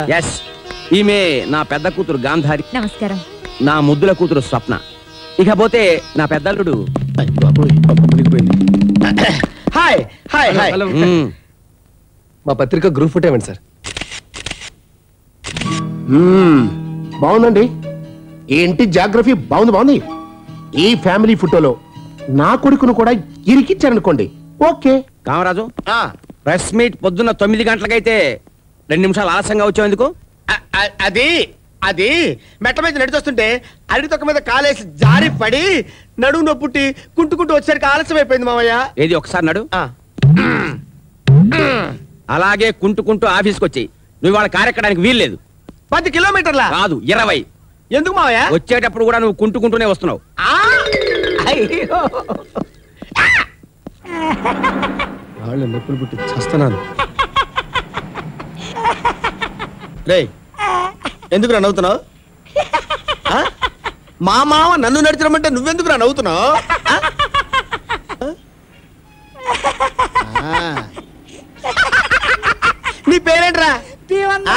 Yes ఈమె నా పెద్ద కూతురు గాంధారి నమస్కారం నా ముద్దుల కూతురు స్వప్న ఇకపోతే నా పెద్దల్లుడు హాయ్ హాయ్ హాయ్ మ్మ్. మా పత్రిక గ్రూప్ ఫోటో ఇవ్వండి సార్ బాగుందండి ఈ ఇంటి జాగ్రఫీ బాగుంది బాగుంది ఈ ఫ్యామిలీ ఫోటోలో నా కొడుకును కూడా ఇరికిచ్చారనుకోండి ఓకే కామరాజు ఆ, ప్రెస్ మీట్ పొద్దున్న తొమ్మిది గంటలకైతే రెండు నిమిషాలు ఆలస్యంగా వచ్చేందుకు అ- అ- అది అది మెట్ల మీద నడిచొస్తుంటే అరటి తొక్క మీద కాలేసి జారి పడి నడుము నొప్పుట్టి కుంటుకుంటూ వచ్చేసరికి ఆలస్యం అయిపోయింది మామయ్య ఏది ఒకసారి నడు ఆ, అలాగే కుంటుకుంటూ ఆఫీస్కి వచ్చి నువ్వు వాళ్ళ కారెక్కడానికి వీల్లేదు పది కిలోమీటర్ల కాదు ఇరవై ఎందుకు మామయ్య వచ్చేటప్పుడు కూడా నువ్వు కుంటుకుంటూనే వస్తున్నావు ఆ, అయ్యో. వాళ్ళు నొప్పులు పుట్టి చస్తున్నాను రేయ్ ఎందుకు నవ్వుతున్నావు ఆ? మా మామ నన్ను నడిచడమంటే నువ్వెందుకు నవ్వుతున్నావు ఆ? ఆ. నీ పేరేంట్రా ఆ?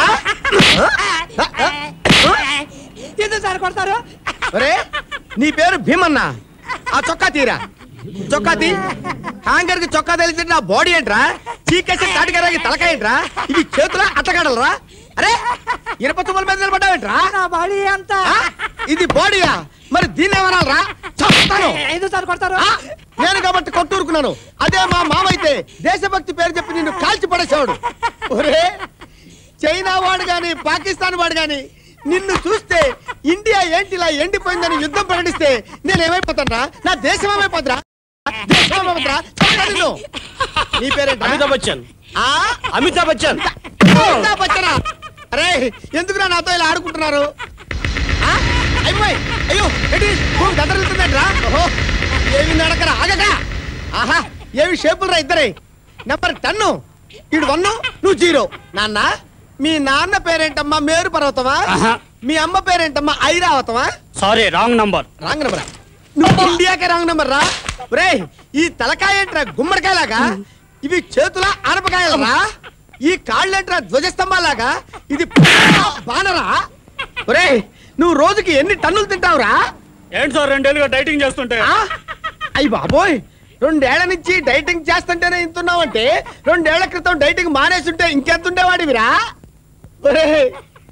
ఎందుకు సార్ కొడతారు ఒరే నీ పేరు భీమన్న ఆ చొక్కా తీరా చొక్కా తీ హ్యాంగర్ కి చొక్కా తెలిసి నా బాడీ ఏంట్రా చీకేసి తాటికరాకి తలకాయ ఏంట్రా ఇది చేతుల అట్టగడలరా అరే ఇనప తుమ్మల మీద నిలబడ్డావేంట్రా నా బాడీ అంతా ఆ? ఇది బాడీయా మరి దీన్ని ఏమనాలరా చస్తాను ఎందుకు సార్ కొడతారు ఆ? నేను కాబట్టి కొట్టూరుకున్నాను అదే మా మామైతే దేశభక్తి పేరు చెప్పి నిన్ను కాల్చి పడేసేవాడు ఒరే చైనా వాడు గాని పాకిస్తాన్ వాడు గాని నిన్ను చూస్తే ఇండియా ఏంటి ఇలా ఎండిపోయిందని యుద్ధం ప్రకటిస్తే నేను ఏమైపోతానరా నా దేశం ఏమైపోతురా దేశం ఏమైపోతురా చంపేస్తా నిన్ను. నీ పేరేంట్రా అమితాబ్ బచ్చన్ ఆ? అమితాబ్ బచ్చన్ అమితాబ్ బచ్చనా? అరే ఎందుకురా నాతో ఇలా ఆడుకుంటున్నారు ఆ? అయిపోయి అయ్యో ఏంటి భూమి దద్దరిల్లుతుందేంట్రా ఓహో ఏమి నడకరా ఆగగా ఆహా ఏమి షేపులు రా ఇద్దరే నెంబర్ టన్ను ఇడు వన్ను నువ్వు జీరో నాన్న మీ నాన్న పేరేంటమ్మా మేరు పర్వతమా ఆహా. మీ అమ్మ పేరేంటమ్మా ఐరావతమా sorry wrong number wrong number నువ్వు ఇండియాకే రాంగ్ నెంబర్ రా రే ఈ తలకాయ ఏంట్రా గుమ్మడికాయలాగా ఇవి చేతుల ఆనపకాయలరా ఈ కాళ్ళేంట్రా ధ్వజస్తంభాలాగా ఇది బానరా రే నువ్వు రోజుకి ఎన్ని టన్నులు తింటావురా ఏంటి సార్ రెండేళ్ళుగా డైటింగ్ చేస్తుంటే ఆ? అయ్యి బాబోయ్ రెండేళ్ల నుంచి డైటింగ్ చేస్తుంటేనే ఇంతున్నావంటే రెండేళ్ల క్రితం డైటింగ్ మానేస్తుంటే ఇంకెంత ఉండేవాడివిరా ఒరేయ్,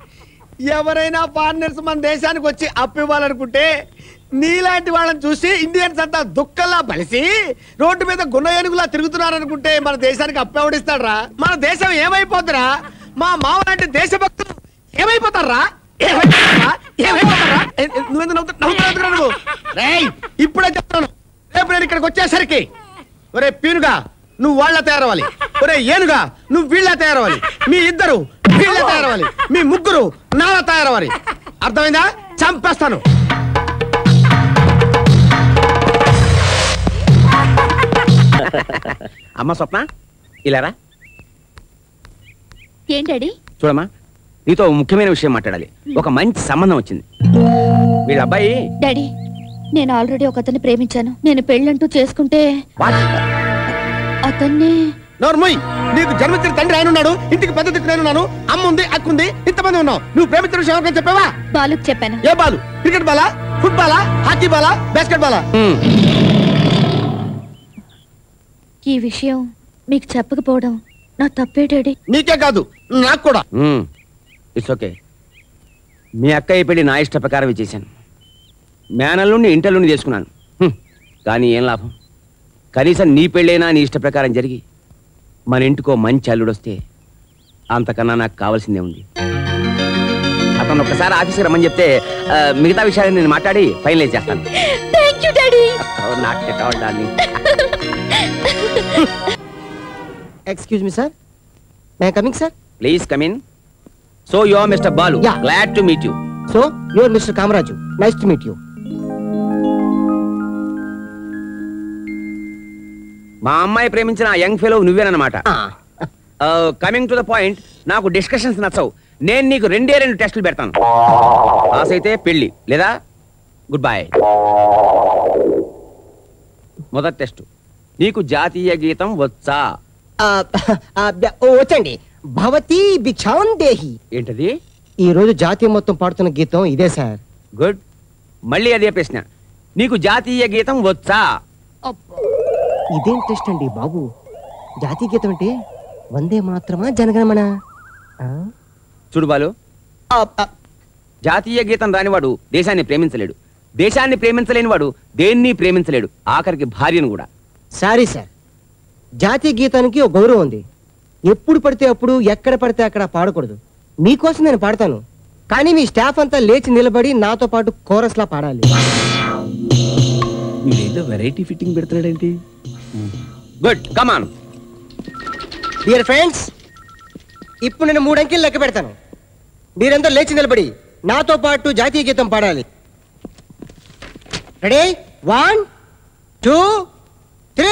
ఎవరైనా ఫారినర్స్ మన దేశానికి వచ్చి అప్పు ఇవ్వాలనుకుంటే నీలాంటి వాళ్ళని చూసి ఇండియన్స్ అంతా దుఃఖంలా బలిసి రోడ్డు మీద గున్న ఏనుగులా తిరుగుతున్నారనుకుంటే మన దేశానికి అప్పు ఎవడిస్తాడ్రా మన దేశం ఏమైపోద్దిరా మా మామ లాంటి దేశభక్తులు ఏమైపోతారా ఏమైపోతారా ఏమైపోతారా ఏ- ఏ- నువ్వెందుకు నవ్వుతు- నవ్వుతున్నావు ఎందుకురా నువ్వు రేయ్ ఇప్పుడే చెప్తాను రేపు నేను ఇక్కడికి వచ్చేసరికి ఒరే పీనుగా నువ్వు వాళ్ళ తయారవ్వాలి ఒరే ఏనుగా నువ్వు వీళ్ళ తయారవ్వాలి మీ ఇద్దరు వీళ్ళ తయారవ్వాలి మీ ముగ్గురు నాలా తయారవ్వాలి అర్థమైందా చంపేస్తాను అమ్మ స్వప్న ఇలారా ఏం డాడీ చూడమ్మా నీతో ఓ ముఖ్యమైన విషయం మాట్లాడాలి ఒక మంచి సంబంధం వచ్చింది వీళ్ళ అబ్బాయి డాడీ నేను ఆల్రెడీ ఒక అతన్ని ప్రేమించాను నేను పెళ్ళంటూ చేసుకుంటే వాట్? అతన్ని నోర్మోయ్ నీకు జన్మతిన తండ్రి ఆయన ఉన్నాడు ఇంటికి పెద్ద దిక్కు నేనున్నాను అమ్మ ఉంది అక్క ఉంది ఇంతమంది ఉన్నావు నువ్వు ప్రేమించిన విషయం ఎవరికైనా చెప్పావా బాలుకు చెప్పాను ఏ బాలు క్రికెట్ బాలా ఫుట్బాలా హాకీ బాలా బాస్కెట్ బాలా హ్మ్. ఈ విషయం మీకు చెప్పకపోవడం నా తప్పే డాడీ నీకే కాదు నాకు కూడా ఇట్స్ ఓకే మీ అక్కయ్య పెళ్లి నా ఇష్ట ప్రకారం చేశాను మేనల్లుండి ఇంటల్లుండి చేసుకున్నాను హ్మ్. కానీ ఏం లాభం కనీసం నీ పెళ్ళైనా నీ ఇష్ట ప్రకారం జరిగి మన ఇంటికో మంచి అల్లుడు వస్తే అంతకన్నా నాకు కావాల్సిందే ఉంది అతను ఒకసారి ఆఫీస్కి రమ్మని చెప్తే ఆ, మిగతా విషయాలు నేను మాట్లాడి ఫైనలైజ్ చేస్తాను థ్యాంక్ యూ డాడీ నాకు darling excuse me sir may coming sir please come in so you are mister Balu Yeah. Glad to meet you so you're mister Kamaraju nice to meet you మా అమ్మాయి ప్రేమించిన ఆ యంగ్ ఫెలో నువ్వేనమాట coming to the point నాకు discussions నచ్చవు నేను నీకు రెండే రెండు టెస్టులు పెడతాను పాస్ అయితే పెళ్లి లేదా గుడ్ బై మొదటి టెస్ట్ నీకు జాతీయ గీతం వచ్చా వచ్చండి భవతి భిక్షాం దేహి ఏంటది ఈ రోజు జాతీయం మొత్తం పాడుతున్న గీతం ఇదే సార్ గుడ్ మళ్ళీ అదే ప్రశ్న నీకు జాతీయ గీతం వచ్చా ఇదేం టెస్ట్ అండి బాబు జాతీయ గీతం అంటే వందే మాత్రమా జనగణమన ఆ? చూడు బాలు ఆ, ఆ, జాతీయ గీతం రానివాడు దేశాన్ని ప్రేమించలేడు దేశాన్ని ప్రేమించలేని వాడు దేన్ని ప్రేమించలేడు ఆఖరికి భార్యను కూడా సారీ సార్ జాతీయ గీతానికి ఒక గౌరవం ఉంది ఎప్పుడు పడితే అప్పుడు ఎక్కడ పడితే అక్కడ పాడకూడదు మీకోసం నేను పాడతాను కానీ మీ స్టాఫ్ అంతా లేచి నిలబడి నాతో పాటు కోరస్ లా పాడాలి వీడేదో వెరైటీ ఫిట్టింగ్ పెడుతున్నాడేంటి గుడ్ కమాన్ డియర్ ఫ్రెండ్స్ ఇప్పుడు నేను మూడంకెలు లెక్క పెడతాను మీరంతా లేచి నిలబడి నాతో పాటు జాతీయ గీతం పాడాలి రెడీ వన్ టూ త్రీ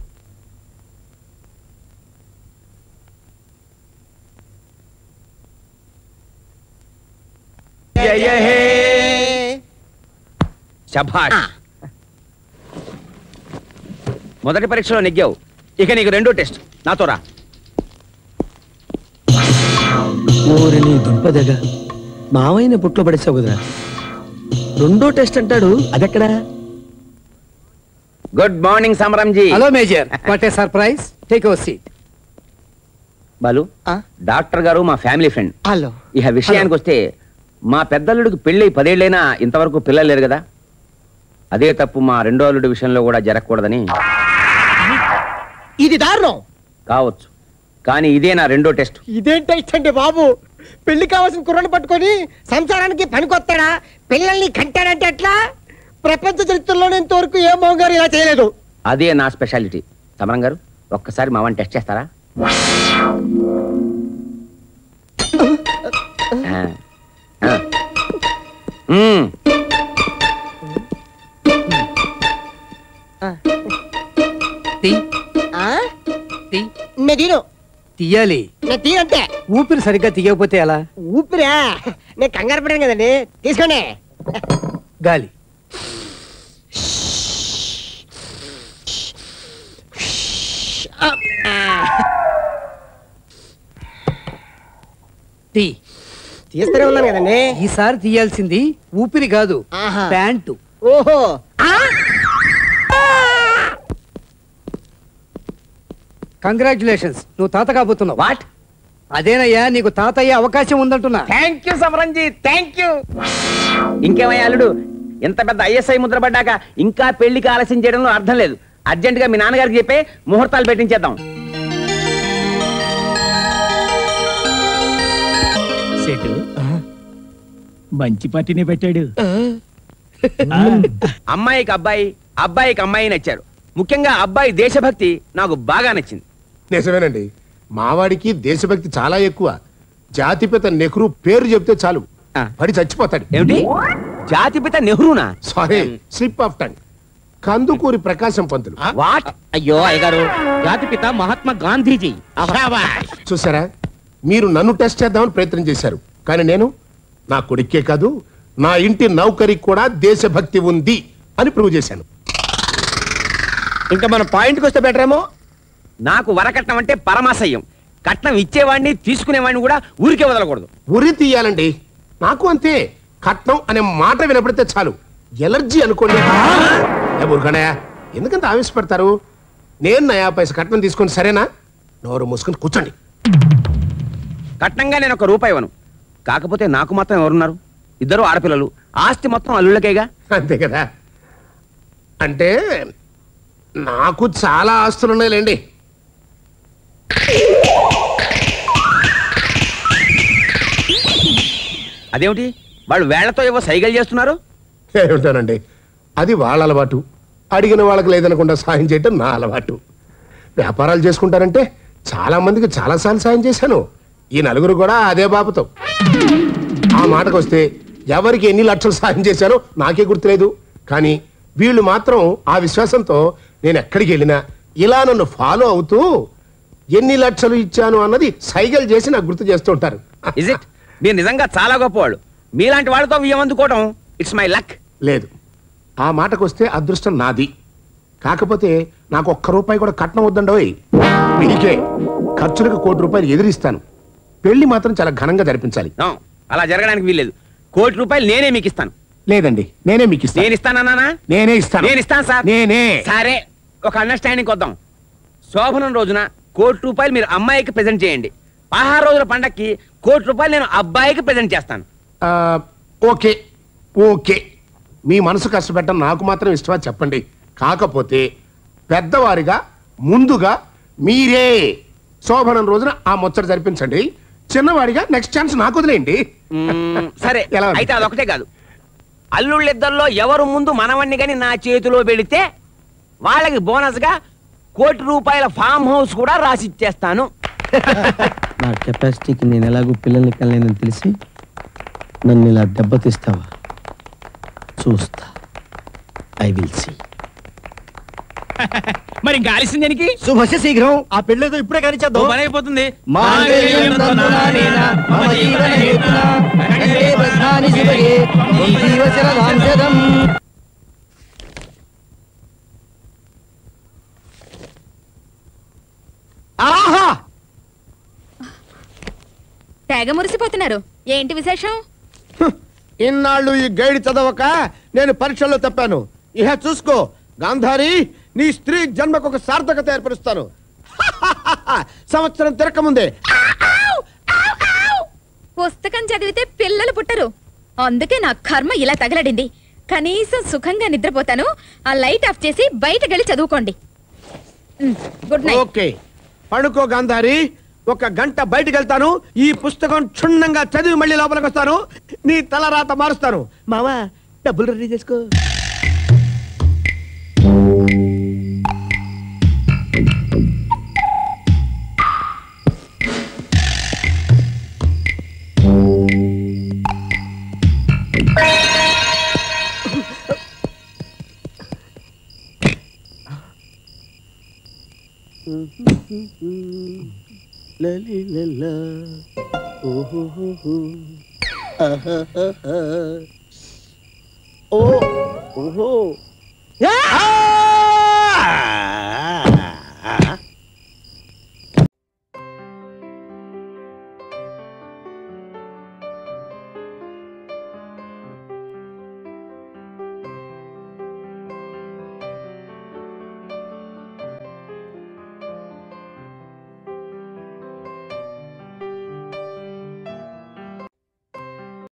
శభాష్ మొదటి పరీక్షలో నెగ్గావు ఇక నీకు రెండో టెస్ట్ నాతో రా ఊరిని దుంపదగా మావయ్యని పుట్లో పడేసావు కదరా రెండో టెస్ట్ అంటాడు అదెక్కడా గుడ్ మార్నింగ్ సమరంజీ hello major what a surprise take your seat Balu ఆ? డాక్టర్ గారు మా ఫ్యామిలీ ఫ్రెండ్ హలో ఇక విషయానికి వస్తే మా పెద్దల్లుడికి పెళ్ళి పదేళ్ళైనా ఇంతవరకు పిల్లలు లేరు కదా అదే తప్పు మా రెండో అల్లుడి విషయంలో కూడా జరగకూడదని ఇది దారుణం కావచ్చు కానీ ఇదే నా రెండో టెస్ట్ ఇదేం టెస్ట్ అంటే బాబు పెళ్లి కావాల్సిన కుర్రను పట్టుకొని సంసారానికి పనికొస్తాడా పిల్లల్ని కంటాడంటే ఎట్లా ప్రపంచ చరిత్రలోనే ఇంతవరకు ఏ మోగారు ఇలా చేయలేదు అదే నా స్పెషాలిటీ సమరం గారు ఒక్కసారి మా వాడిని టెస్ట్ చేస్తారా ఆ. ఆ. మ్మ్. తీ ఆ? తీ నేను తీను తీయాలి నేను తీనంతే ఊపిరి సరిగ్గా తీయకపోతే ఎలా ఊపిరా నేను కంగారు పడాను కదండి తీసుకోండి గాలి తీ తీస్తూనే ఉన్నాను కదండి ఈసారి తీయాల్సింది ఊపిరి కాదు ఆహా. ప్యాంటు ఓహో ఆ? కంగ్రాచులేషన్స్ నువ్వు తాత కాబోతున్నావు వాట్ అదేనయ్యా నీకు తాతయ్య అవకాశం ఉందంటున్నా థ్యాంక్ యూ సమరంజీ థ్యాంక్ యూ ఇంకేమయ్యా అల్లుడు ఇంత పెద్ద ఐఎస్ఐ ముద్ర పడ్డాక ఇంకా పెళ్లికి ఆలస్యం చేయడంలో అర్థం లేదు అర్జెంట్ గా మీ నాన్నగారికి చెప్పే ముహూర్తాలు పెట్టించేద్దాం సెటు మంచి పార్టీనే పెట్టాడు అమ్మాయికి అబ్బాయి అబ్బాయికి అమ్మాయి నచ్చారు ముఖ్యంగా అబ్బాయి దేశభక్తి నాకు బాగా నచ్చింది నిజమేనండి మావాడికి దేశభక్తి చాలా ఎక్కువ జాతిపిత నెహ్రూ పేరు చెప్తే చాలు ఆ. పడి చచ్చిపోతాడు ఏమిటి జాతిపిత నెహ్రూనా sorry slip of tongue Kandukuri Prakasam Pantulu what అయ్యో అయ్యగారు జాతిపిత మహాత్మా గాంధీజీ చూసారా మీరు నన్ను టెస్ట్ చేద్దామని ప్రయత్నం చేశారు కానీ నేను నా కొడుక్కే కాదు నా ఇంటి నౌకరికి కూడా దేశభక్తి ఉంది అని ప్రూవ్ చేశాను ఇంకా మన పాయింట్కి వస్తే బెటర్ ఏమో నాకు వరకట్నం అంటే పరమాశయం కట్నం ఇచ్చేవాడిని తీసుకునేవాడిని కూడా ఊరికే వదలకూడదు ఉరి తీయాలండి నాకు అంతే కట్నం అనే మాట వినపడితే చాలు ఎలర్జీ అనుకోండి ఏ ఊరుకనయా ఎందుకంత ఆవేశపడతారు నేను నయా పైసా కట్నం తీసుకొని సరేనా నోరు మూసుకొని కూర్చోండి కట్నంగా నేను ఒక రూపాయి ఇవ్వను కాకపోతే నాకు మాత్రం ఎవరున్నారు ఇద్దరు ఆడపిల్లలు ఆస్తి మొత్తం అల్లుళ్ళకేగా అంతే కదా అంటే నాకు చాలా ఆస్తులు ఉన్నాయిలేండి అదేమిటి వాళ్ళు వేళ్లతో ఏవో సైగలు చేస్తున్నారు ఏమిటానండి అది వాళ్ళ అలవాటు అడిగిన వాళ్ళకి లేదనకుండా సాయం చేయటం నా అలవాటు వ్యాపారాలు చేసుకుంటారంటే చాలా మందికి చాలాసార్లు సాయం చేశాను ఈ నలుగురు కూడా అదే బాబుతో ఆ మాటకు వస్తే ఎవరికి ఎన్ని లక్షలు సాయం చేశానో నాకే గుర్తులేదు కానీ వీళ్ళు మాత్రం ఆ విశ్వాసంతో నేను ఎక్కడికి వెళ్ళినా ఇలా నన్ను ఫాలో అవుతూ ఎన్ని లక్షలు ఇచ్చాను అన్నది సైగలు చేసి నాకు గుర్తు చేస్తుంటారు ఇజ్ ఇట్ మీరు నిజంగా చాలా గొప్పవాళ్ళు మీలాంటి వాళ్ళతో వియ్యం అందుకోవడం ఇట్స్ మై లక్ లేదు ఆ మాటకు వస్తే అదృష్టం నాది కాకపోతే నాకు ఒక్క రూపాయి కూడా కట్నం వద్దండోయ్ మీకే ఖర్చులకు కోటి రూపాయలు ఎదిరిస్తాను పెళ్లి మాత్రం చాలా ఘనంగా జరిపించాలి నో, అలా జరగడానికి వీల్లేదు కోటి రూపాయలు నేనే మీకు ఇస్తాను లేదండి నేనే మీకు ఇస్తాను నేను ఇస్తానన్నా నేనే ఇస్తాను నేను ఇస్తాను సార్ నేనే సరే ఒక అండర్స్టాండింగ్ వద్దాం శోభనం రోజున కోటి రూపాయలు మీరు అమ్మాయికి ప్రజెంట్ చేయండి పదహారు రోజుల పండక్కి కోటి రూపాయలు నేను అబ్బాయికి ప్రజెంట్ చేస్తాను ఆ, ఓకే ఓకే మీ మనసు కష్టపెట్టడం నాకు మాత్రం ఇష్టమా చెప్పండి కాకపోతే పెద్దవారిగా ముందుగా మీరే శోభనం రోజున ఆ ముచ్చట జరిపించండి చిన్నవాడిగా నెక్స్ట్ ఛాన్స్ నాకు వదిలేయండి మ్మ్, సరే ఎలా ఉంది? అయితే అదొకటే కాదు అల్లుళ్ళిద్దరిలో ఎవరు ముందు మనవణ్ణి కానీ నా చేతిలో పెడితే వాళ్ళకి బోనస్ గా కోటి రూపాయల ఫామ్ హౌస్ కూడా రాసి ఇచ్చేస్తాను నా కెపాసిటీకి నేను ఎలాగో పిల్లల్ని కలలేనని తెలిసి నన్ను ఇలా దెబ్బతీస్తావా చూస్తా ఐ విల్ సీ మరి ఇంకా ఆలస్యం దేనికి శుభశ శీఘ్రం ఆ పెళ్ళేదో ఇప్పుడే కానీ ఓ పని అయిపోతుంది మాంగళ్యం తంతునానేన మమ జీవన హేతునా కంఠే బధ్నాని శివగే త్వం జీవ శరదాం శతం. ఆహా తెగ మురిసిపోతున్నారు ఏంటి విశేషం హ్మ్. ఇన్నాళ్ళు ఈ గైడ్ చదవక నేను పరీక్షల్లో తప్పాను ఇహ చూసుకో గాంధారి నీ స్త్రీ జన్మకు ఒక సార్థకత ఏర్పరుస్తాను సంవత్సరం తిరకముందే పుస్తకం చదివితే పిల్లలు పుట్టరు అందుకే నా కర్మ ఇలా తగలడింది కనీసం సుఖంగా నిద్రపోతాను ఆ లైట్ ఆఫ్ చేసి బయటకెళ్ళి చదువుకోండి ఉమ్, గుడ్ నైట్ ఓకే పడుకో గాంధారి ఒక గంట బయటికి వెళ్తాను ఈ పుస్తకం క్షుణ్ణంగా చదివి మళ్ళీ లోపలికి వస్తాను నీ తల రాత మారుస్తాను మావా డబ్బులు రెడీ చేసుకో ఓ ఓహో